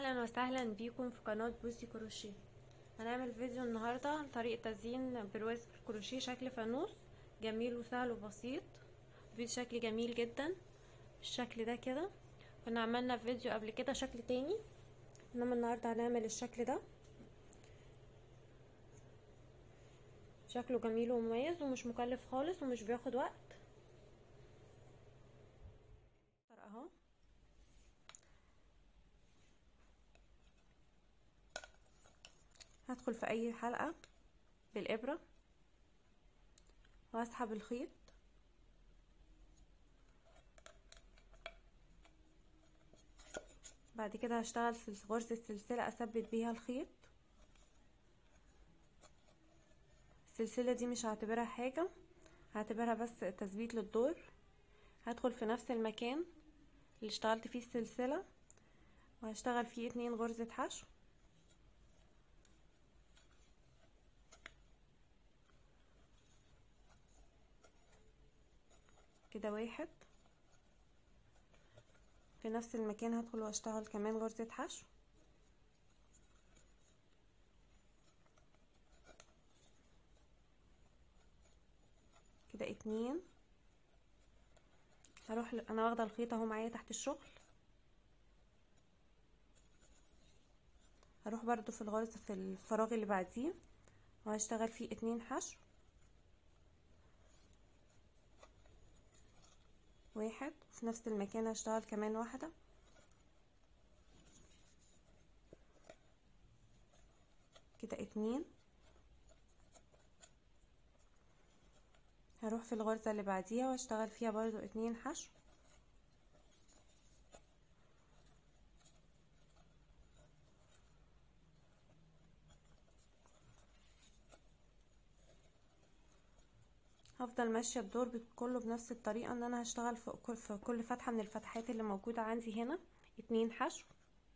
اهلا وسهلا بيكم في قناة بوسي كروشيه هنعمل فيديو النهاردة طريقة تزيين برواز الكروشيه شكل فانوس جميل وسهل وبسيط فيديو شكل جميل جدا بالشكل ده كده كنا عملنا فيديو قبل كده شكل تاني انما النهاردة هنعمل الشكل ده شكله جميل ومميز ومش مكلف خالص ومش بياخد وقت اهو هدخل في اي حلقة بالابرة واسحب الخيط بعد كده هشتغل غرزة سلسلة اثبت بيها الخيط السلسلة دي مش هعتبرها حاجة هعتبرها بس تثبيت للدور هدخل في نفس المكان اللي اشتغلت فيه السلسلة وهشتغل فيه اتنين غرزة حشو كده واحد في نفس المكان هدخل واشتغل كمان غرزة حشو كده اتنين هروح ل... انا واخده الخيط اهو معايا تحت الشغل هروح برضو في الغرزة في الفراغ اللي بعديه وهشتغل فيه اتنين حشو واحد في نفس المكان هشتغل كمان واحدة كده اتنين هروح في الغرزة اللي بعديها واشتغل فيها برضو اتنين حشو هفضل ماشيه الدور كله بنفس الطريقه ان انا هشتغل في كل, في كل فتحه من الفتحات اللي موجوده عندي هنا اتنين حشو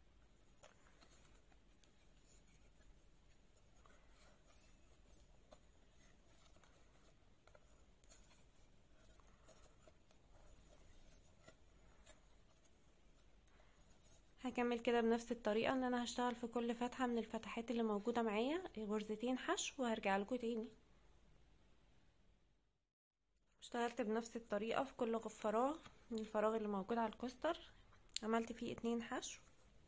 هكمل كده بنفس الطريقه ان انا هشتغل في كل فتحه من الفتحات اللي موجوده معايا غرزتين حشو وهرجع لكم تاني اشتغلت بنفس الطريقة في كل فراغ من الفراغ اللي موجود على الكوستر عملت فيه اتنين حشو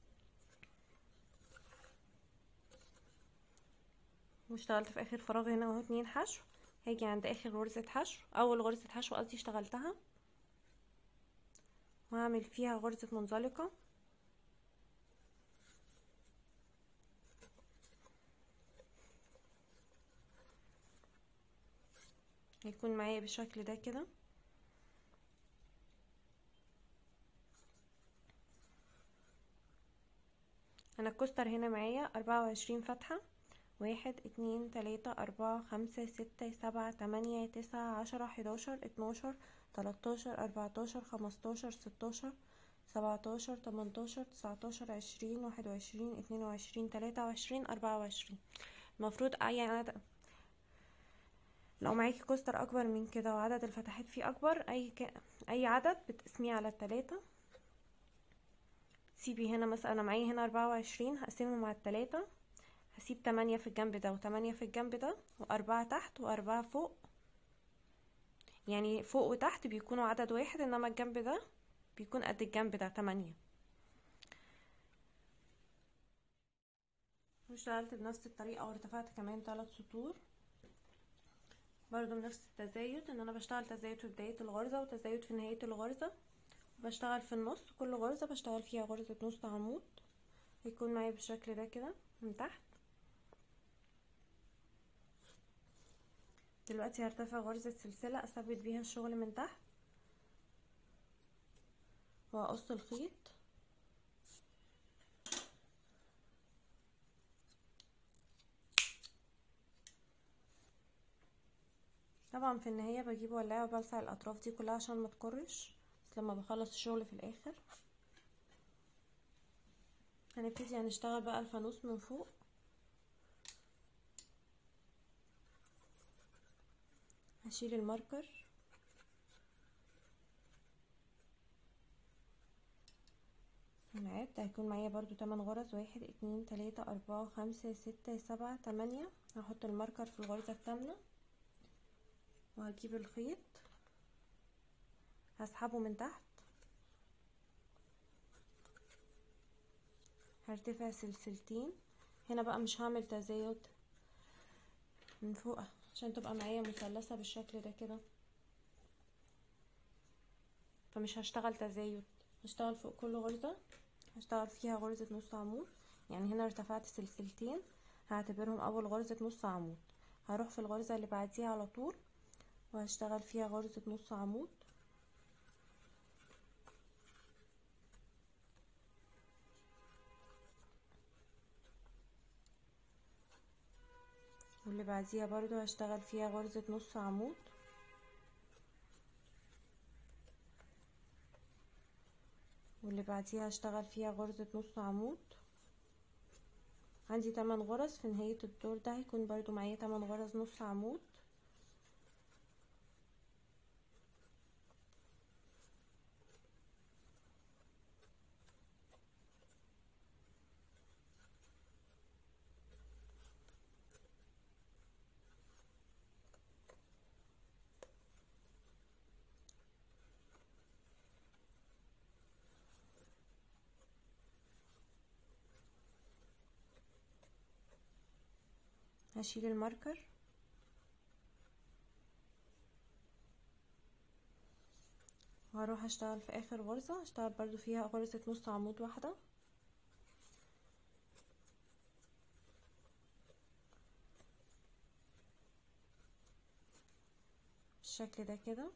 واشتغلت في اخر فراغ هنا اهو اتنين حشو هاجي عند اخر غرزة حشو اول غرزة حشو قصدي اشتغلتها وهعمل فيها غرزة منزلقة هيكون معايا بالشكل ده كده انا الكوستر هنا معايا اربعة وعشرين فتحة واحد اتنين تلاتة اربعة خمسة ستة سبعة تمانية تسعة عشرة حداشر اتناشر تلاتاشر اربعتاشر خمستاشر ستاشر سبعتاشر تمنتاشر تسعتاشر عشرين واحد وعشرين اتنين وعشرين تلاتة وعشرين اربعة وعشرين المفروض اي عدد لو معاكي كوستر اكبر من كده وعدد الفتحات فيه اكبر اي ك... اي عدد بتقسميه على التلاتة سيبي هنا مثلا انا معايا هنا اربعة وعشرين هقسمهم على التلاتة هسيب تمانية في الجنب ده وتمانية في الجنب ده واربعة تحت واربعة فوق يعني فوق وتحت بيكونوا عدد واحد انما الجنب ده بيكون قد الجنب ده تمانية واشتغلت بنفس الطريقة وارتفعت كمان تلات سطور برضو بنفس التزايد ان انا بشتغل تزايد في بداية الغرزة وتزايد في نهاية الغرزة بشتغل في النص كل غرزة بشتغل فيها غرزة نص عمود هيكون معايا بالشكل ده كده من تحت دلوقتي هرتفع غرزة سلسلة اثبت بيها الشغل من تحت واقص الخيط طبعا في النهاية بجيب ولاعة وبلسع الاطراف دي كلها عشان ما تكرش بس لما بخلص الشغل في الاخر هنبتدي هنشتغل بقى الفانوس من فوق هشيل الماركر نعد هيكون معايا برضو تمن غرز واحد اتنين تلاتة اربعة خمسة ستة سبعة تمانية هحط الماركر في الغرزة التامنة وهجيب الخيط هسحبه من تحت هرتفع سلسلتين هنا بقى مش هعمل تزايد من فوق عشان تبقى معايا مثلثة بالشكل ده كده فمش هشتغل تزايد هشتغل فوق كل غرزة هشتغل فيها غرزة نص عمود يعني هنا ارتفعت سلسلتين هعتبرهم اول غرزة نص عمود هروح في الغرزة اللي بعديها على طول وهشتغل فيها غرزة نص عمود واللي بعديها برضو هشتغل فيها غرزة نص عمود واللي بعديها هشتغل فيها غرزة نص عمود عندي 8 غرز في نهاية الدور ده هيكون برضو معايا 8 غرز نص عمود هشيل الماركر وهروح اشتغل في اخر غرزة اشتغل برضو فيها غرزة نص عمود واحدة بالشكل ده كده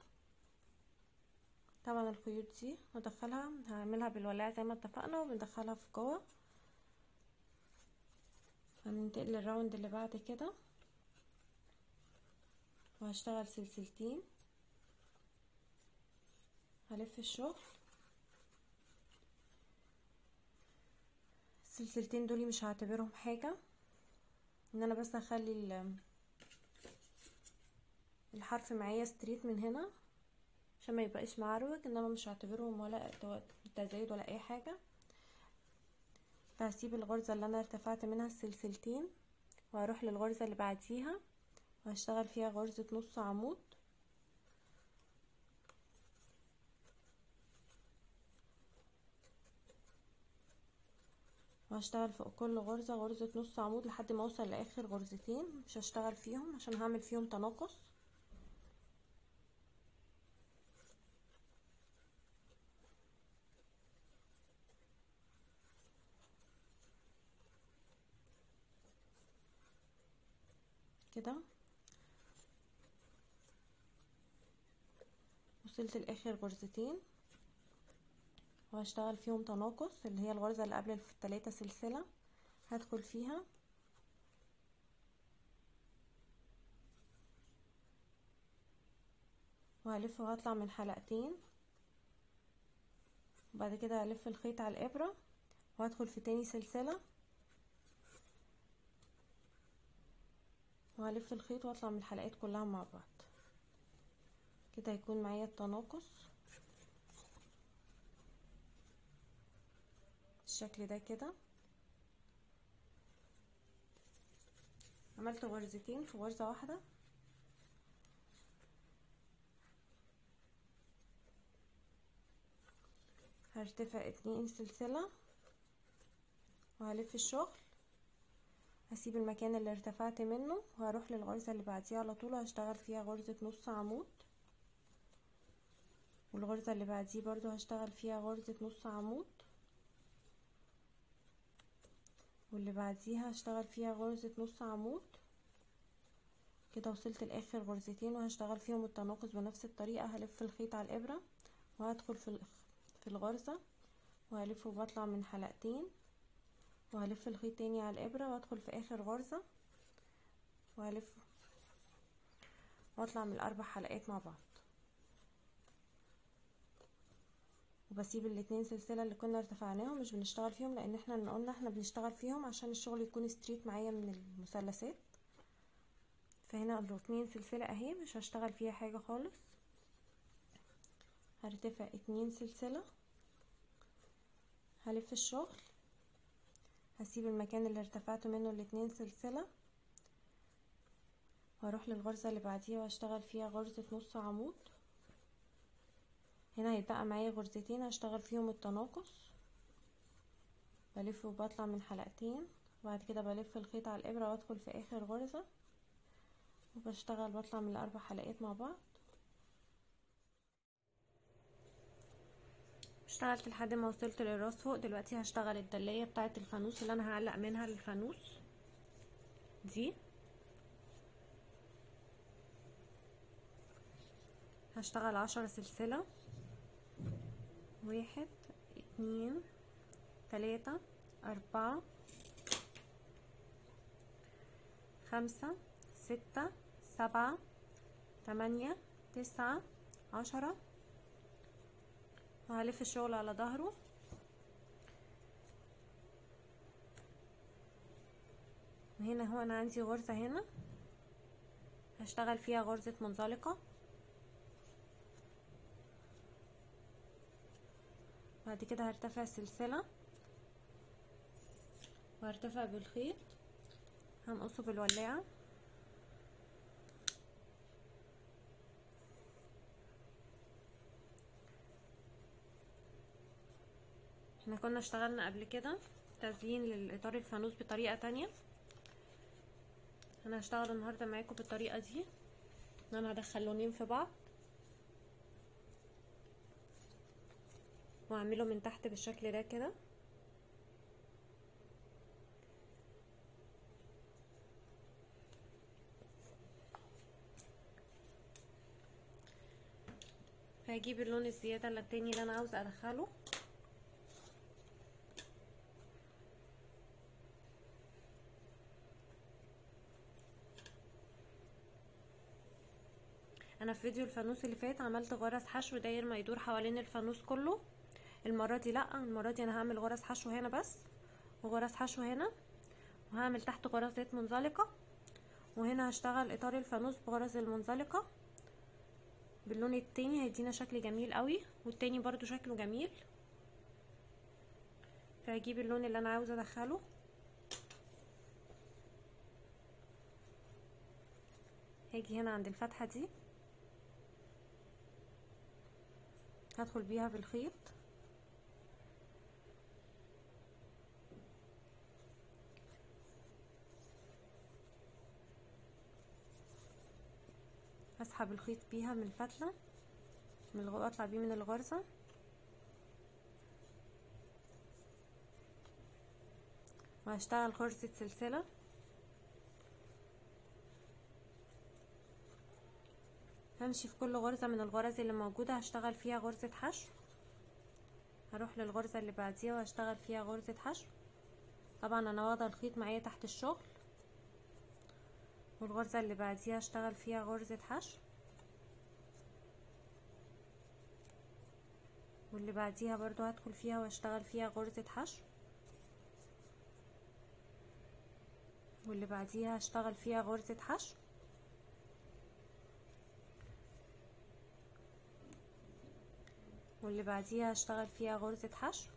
طبعا الخيوط دي هدخلها هعملها بالولاعة زي ما اتفقنا وبندخلها في جوه هننتقل للراوند اللي بعد كده وهشتغل سلسلتين هلف الشغل السلسلتين دول مش هعتبرهم حاجة ان انا بس هخلي الحرف معايا ستريت من هنا عشان ما يبقاش معروج انما مش هعتبرهم ولا تزايد ولا اي حاجه فهسيب الغرزة اللي انا ارتفعت منها السلسلتين وهروح للغرزة اللي بعديها وهشتغل فيها غرزة نص عمود وهشتغل فوق كل غرزة غرزة نص عمود لحد ما اوصل لاخر غرزتين مش هشتغل فيهم عشان هعمل فيهم تناقص كده وصلت لاخر غرزتين وهشتغل فيهم تناقص اللي هي الغرزة اللي قبل التلاتة سلسلة هدخل فيها وهلف وهطلع من حلقتين وبعد كده هلف الخيط على الابرة وهدخل في تاني سلسلة وهلف الخيط واطلع من الحلقات كلها مع بعض كده هيكون معايا التناقص بالشكل ده كده عملت غرزتين في غرزة واحدة هرتفع اتنين سلسلة وهلف الشغل هسيب المكان اللي ارتفعت منه وهروح للغرزة اللي بعديها على طول هشتغل فيها غرزة نص عمود والغرزة اللي بعديه برضو هشتغل فيها غرزة نص عمود واللي بعديها هشتغل فيها غرزة نص عمود كده وصلت لاخر غرزتين وهشتغل فيهم التناقص بنفس الطريقة هلف الخيط على الابرة وهدخل في في الغرزة وهلف وبطلع من حلقتين وهلف الخيط تاني على الابرة وادخل في اخر غرزة وهلف واطلع من الاربع حلقات مع بعض وبسيب الاتنين سلسلة اللي كنا ارتفعناهم مش بنشتغل فيهم لان احنا قلنا احنا بنشتغل فيهم عشان الشغل يكون ستريت معايا من المثلثات فهنا الاتنين سلسلة اهي مش هشتغل فيها حاجة خالص هرتفع اتنين سلسلة هلف الشغل هسيب المكان اللي ارتفعت منه الاتنين سلسلة واروح للغرزة اللي بعديها واشتغل فيها غرزة نص عمود هنا هيتبقى معايا غرزتين هشتغل فيهم التناقص بلف وبطلع من حلقتين وبعد كده بلف الخيط على الابرة وادخل في اخر غرزة وبشتغل بطلع من الاربع حلقات مع بعض اشتغلت لحد ما وصلت للراس فوق دلوقتي هشتغل الدلاية بتاعة الفانوس اللي انا هعلق منها للفانوس دي هشتغل عشرة سلسلة واحد اتنين تلاتة أربعة خمسة ستة سبعة تمانية تسعة عشرة وهلف الشغل على ظهره وهنا هو انا عندي غرزة هنا هشتغل فيها غرزة منزلقة بعد كده هرتفع سلسلة وهرتفع بالخيط هنقصه بالولاعة احنا كنا اشتغلنا قبل كده تزيين للاطار الفانوس بطريقة تانية انا هشتغل النهاردة معاكم بالطريقة دي ان انا هدخل لونين في بعض واعمله من تحت بالشكل ده كده هجيب اللون الزيادة التاني اللي انا عاوزة ادخله انا في فيديو الفانوس اللي فات عملت غرز حشو داير ما يدور حوالين الفانوس كله المرة دي لا المرة دي انا هعمل غرز حشو هنا بس وغرز حشو هنا وهعمل تحت غرزات منزلقة وهنا هشتغل اطار الفانوس بغرز المنزلقة باللون التاني هيدينا شكل جميل قوي والتاني برضو شكله جميل فهجيب اللون اللي انا عاوزة ادخله هاجي هنا عند الفتحة دي هدخل بيها في الخيط هسحب الخيط بيها من الفتلة من الغ... اطلع بيه من الغرزة وهشتغل غرزة سلسلة همشي في كل غرزة من الغرز اللي موجودة هشتغل فيها غرزة حشو هروح للغرزة اللي بعديها وهشتغل فيها غرزة حشو طبعا انا واخدة الخيط معايا تحت الشغل والغرزة اللي بعديها هشتغل فيها غرزة حشو واللي بعديها برضو هدخل فيها واشتغل فيها غرزة حشو واللي بعديها هشتغل فيها غرزة حشو واللي بعديها هشتغل فيها غرزة حشو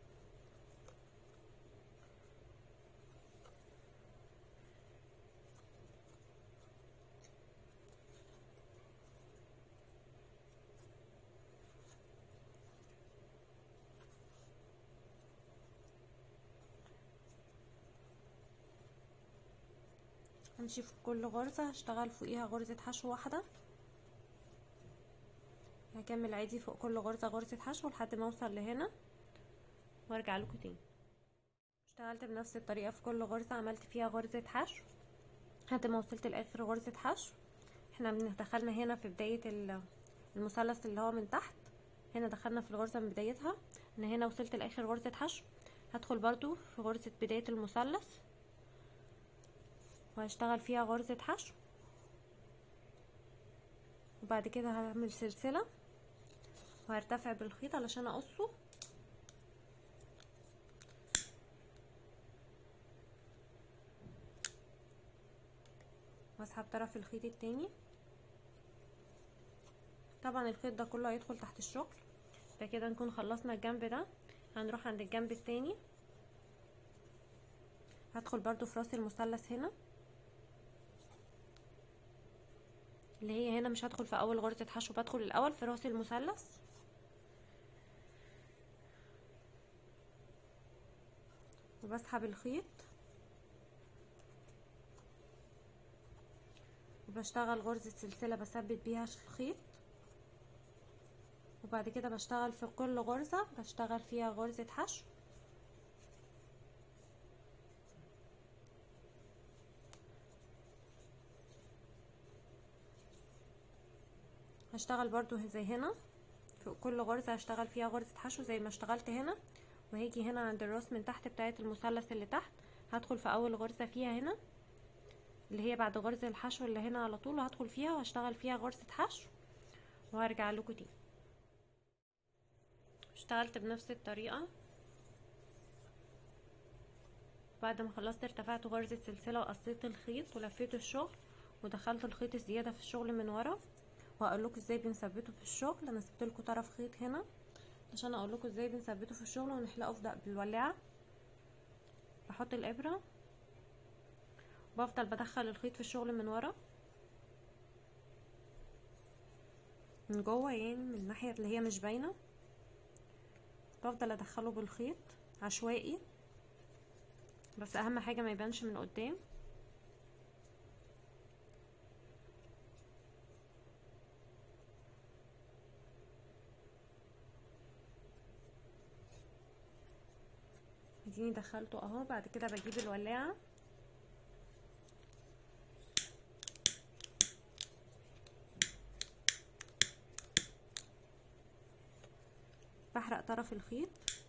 همشي في كل غرزة هشتغل فوقيها غرزة حشو واحدة هكمل عادي فوق كل غرزة غرزة حشو لحد ما اوصل لهنا وارجع لكم تاني اشتغلت بنفس الطريقة في كل غرزة عملت فيها غرزة حشو لحد ما وصلت لاخر غرزة حشو احنا دخلنا هنا في بداية المثلث اللي هو من تحت هنا دخلنا في الغرزة من بدايتها ان هنا وصلت لاخر غرزة حشو هدخل برضو في غرزة بداية المثلث وهشتغل فيها غرزة حشو وبعد كده هعمل سلسلة وهرتفع بالخيط علشان اقصه واسحب طرف الخيط التاني طبعا الخيط ده كله هيدخل تحت الشغل فكده نكون خلصنا الجنب ده هنروح عند الجنب التاني هدخل برضو في راس المثلث هنا اللي هي هنا مش هدخل في اول غرزة حشو بدخل الاول في راس المثلث وبسحب الخيط وبشتغل غرزة سلسلة بثبت بيها الخيط وبعد كده بشتغل في كل غرزة بشتغل فيها غرزة حشو هشتغل برضو زي هنا في كل غرزة هشتغل فيها غرزة حشو زي ما اشتغلت هنا وهيجي هنا عند الراس من تحت بتاعة المثلث اللي تحت هدخل في اول غرزة فيها هنا اللي هي بعد غرزة الحشو اللي هنا على طول هدخل فيها وهشتغل فيها غرزة حشو وهرجع لكم تاني اشتغلت بنفس الطريقة بعد ما خلصت ارتفعت غرزة سلسلة وقصيت الخيط ولفيت الشغل ودخلت الخيط الزيادة في الشغل من ورا وهقول لكم ازاي بنثبته في الشغل انا سبت لكم طرف خيط هنا عشان اقول لكم ازاي بنثبته في الشغل ونحلقه في بالولاعه بحط الابره بفضل بدخل الخيط في الشغل من ورا من جوه يعني من الناحيه اللي هي مش باينه بفضل ادخله بالخيط عشوائي بس اهم حاجه ما يبانش من قدام اديني دخلته اهو بعد كده بجيب الولاعه بحرق طرف الخيط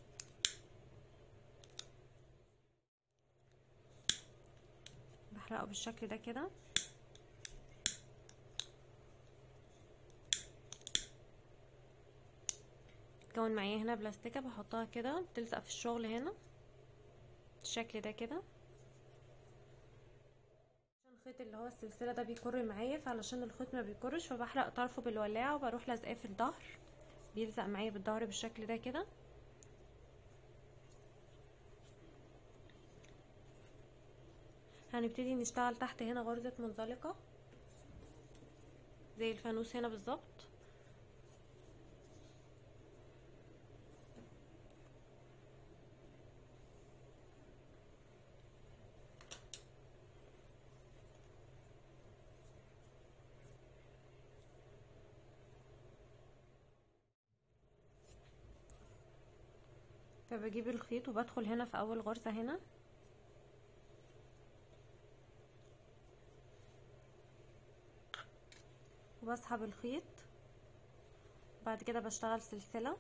بحرقه بالشكل ده كده تكون معايا هنا بلاستيكه بحطها كده بتلزق في الشغل هنا بالشكل ده كده الخيط اللي هو السلسله ده بيكر معايا فعلشان الخيط ما بيكرش فبحرق طرفه بالولاعه وبروح لازقاه في الظهر بيلزق معايا بالظهر بالشكل ده كده هنبتدي نشتغل تحت هنا غرزة منزلقة زي الفانوس هنا بالظبط فبجيب الخيط وبدخل هنا في اول غرزة هنا وبسحب الخيط بعد كده بشتغل سلسلة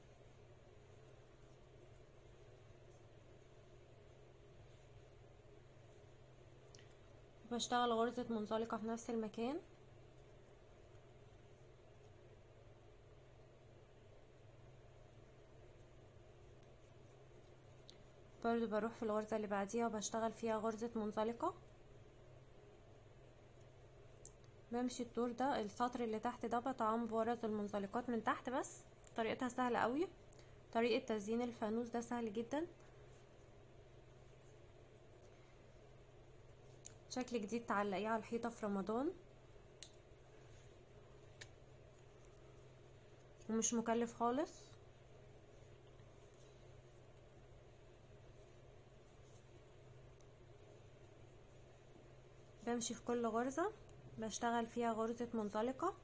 بشتغل غرزة منزلقة في نفس المكان برضو بروح في الغرزة اللي بعديها وبشتغل فيها غرزة منزلقة بمشي الدور ده السطر اللي تحت ده بطعم بغرز المنزلقات من تحت بس طريقتها سهلة قوي طريقة تزيين الفانوس ده سهل جدا شكل جديد تعلقيه على الحيطة في رمضان ومش مكلف خالص بمشي في كل غرزة بشتغل فيها غرزة منزلقة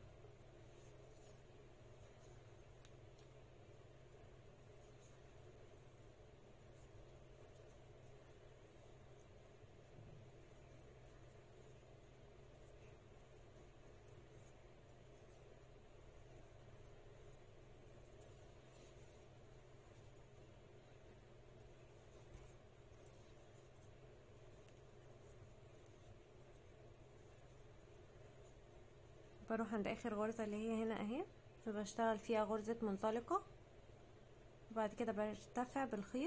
بروح عند اخر غرزة اللي هي هنا اهي وبشتغل فيها غرزة منزلقة وبعد كده برتفع بالخيط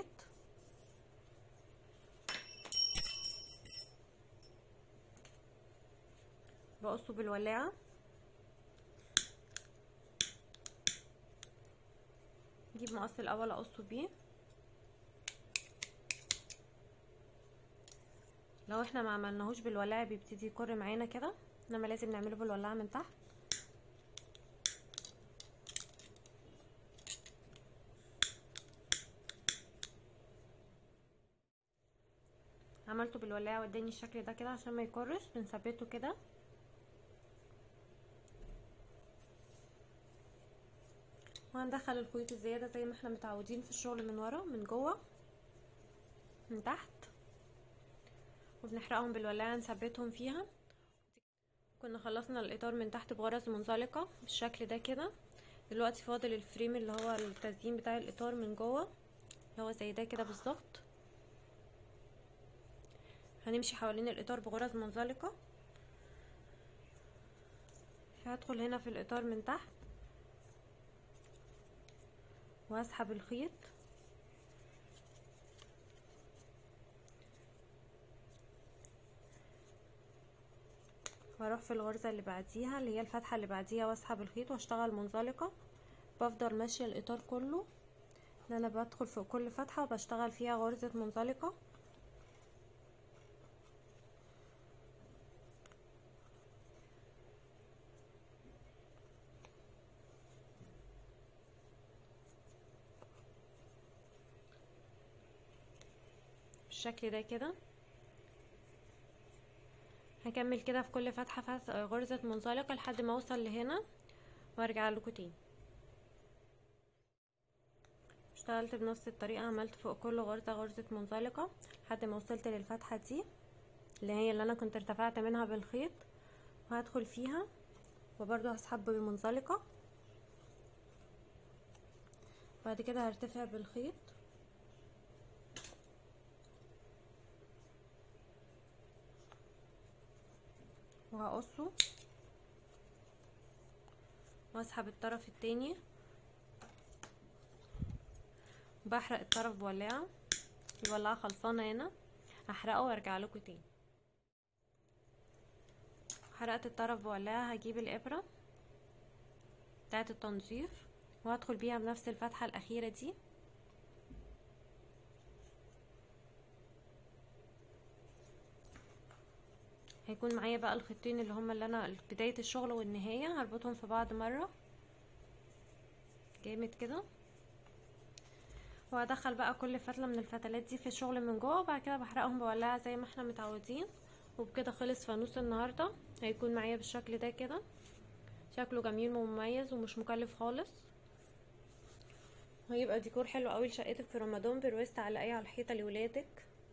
بقصه بالولاعة نجيب مقص الاول اقصه بيه لو احنا ما عملناهوش بالولاعه بيبتدي يكر معانا كده انما لازم نعمله بالولاعه من تحت عملته بالولاعه واداني الشكل ده كده عشان ما يكرش بنثبته كده وهندخل الخيوط الزياده زي ما احنا متعودين في الشغل من ورا من جوه من تحت وبنحرقهم بالولاعه نثبتهم فيها كنا خلصنا الاطار من تحت بغرز منزلقه بالشكل ده كده دلوقتي فاضل الفريم اللي هو التزيين بتاع الاطار من جوه اللي هو زي ده كده بالظبط هنمشي حوالين الاطار بغرز منزلقه هدخل هنا في الاطار من تحت واسحب الخيط واروح في الغرزة اللي بعديها اللي هي الفتحة اللي بعديها واسحب الخيط واشتغل منزلقة بفضل ماشية الاطار كله ان انا بدخل في كل فتحة وبشتغل فيها غرزة منزلقة بالشكل ده كده هكمل كده في كل فتحة فتح غرزة منزلقة لحد ما اوصل لهنا وارجع لكم تاني اشتغلت بنفس الطريقة عملت فوق كل غرزة غرزة منزلقة لحد ما وصلت للفتحة دي اللي هي اللي انا كنت ارتفعت منها بالخيط وهدخل فيها وبرضو هسحب بالمنزلقة بعد كده هرتفع بالخيط وهقصه واسحب الطرف التاني بحرق الطرف بولاعة الولاعة خلصانة هنا هحرقه وارجع لكم تاني حرقت الطرف بولاعة هجيب الابرة بتاعة التنظيف وهدخل بيها بنفس الفتحة الاخيرة دي هيكون معايا بقى الخيطين اللي هما اللي انا بداية الشغل والنهاية هربطهم في بعض مرة جامد كده وهدخل بقى كل فتلة من الفتلات دي في الشغل من جوه وبعد كده بحرقهم بولاعة زي ما احنا متعودين وبكده خلص فانوس النهاردة هيكون معايا بالشكل ده كده شكله جميل ومميز ومش مكلف خالص هيبقى ديكور حلو قوي لشقتك في رمضان برواز تعلقيه على الحيطة لولادك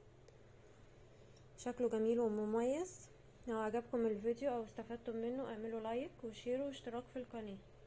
شكله جميل ومميز لو عجبكم الفيديو او استفدتم منه اعملوا لايك وشير واشتراك في القناه